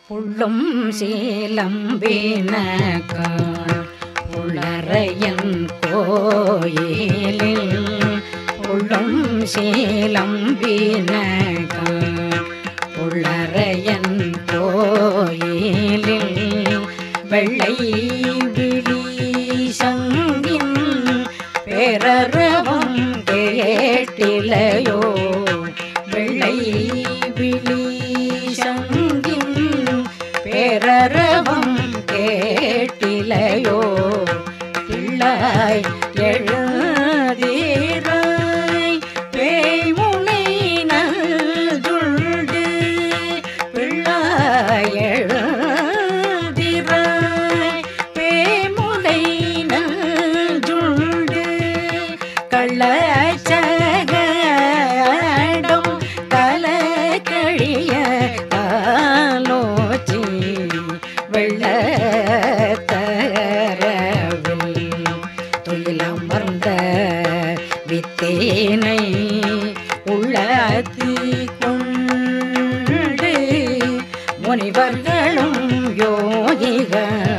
புள்ளும் சீலம்பினக்கான் உளரையன் கோயிலில் புள்ளும் சீலம்பினக்கான் உளரையன் கோயிலில் வெள்ளை விழி சங்கின் பேரறவம் கேட்டிலையோ வெள்ளை விழி சங்கின் பேரறவம் கேட்டிலையோ பிள்ளாய் எழுதீராய் பேய்முனை நல்குண்டு பிள்ளாய் எழுதிராய் பேய்முனை நல்குண்டு கள்ளச்சகடம் கலக்கழிய காலோச்சி வெள்ளத்தரவில் துயிலமர்ந்த வித்தேனை உள்ளத்தி கொண்டு முனிவர்களும் யோகிகள்